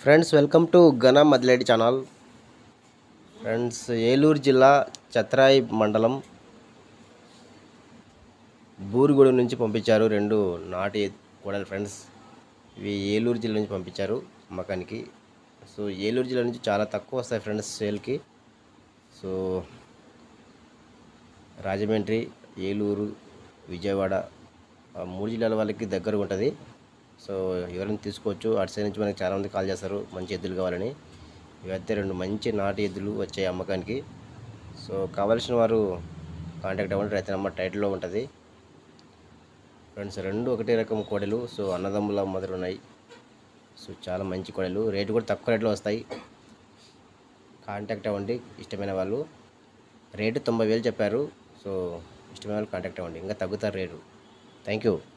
friends welcome to ఘన మదిలేడి channel friends Eluru జిల్లా చత్రాయి మండలం బూరుగుడి నుంచి పంపించారు రెండు నాటి కూడలు ఫ్రెండ్స్ ఇవి ఏలూరు జిల్లా నుంచి పంపించారు అమ్మకానికి సో ఏలూరు జిల్లా నుంచి చాలా తక్కువ వస్తాయి ఫ్రెండ్స్ సేల్కి సో రాజమండ్రి ఏలూరు విజయవాడ ఆ మూడు జిల్లాల వాళ్ళకి దగ్గరగా ఉంటుంది సో ఎవరైనా తీసుకోవచ్చు అటు సైడ్ నుంచి మనకి చాలామంది కాల్ చేస్తారు మంచి ఎద్దులు కావాలని ఇవైతే రెండు మంచి నాటి ఎద్దులు వచ్చాయి అమ్మకానికి సో కావాల్సిన వారు కాంటాక్ట్ అవ్వండి రైతు నెంబర్ టైటిల్లో ఉంటుంది ఫ్రెండ్స్ రెండు ఒకటే రకం కోడలు సో అన్నదమ్ముల మొదలు ఉన్నాయి సో చాలా మంచి కోడలు రేటు కూడా తక్కువ రేట్లో వస్తాయి కాంటాక్ట్ అవ్వండి ఇష్టమైన వాళ్ళు రేటు తొంభై వేలు చెప్పారు సో ఇష్టమైన వాళ్ళు కాంటాక్ట్ అవ్వండి ఇంకా తగ్గుతారు రేటు థ్యాంక్ యూ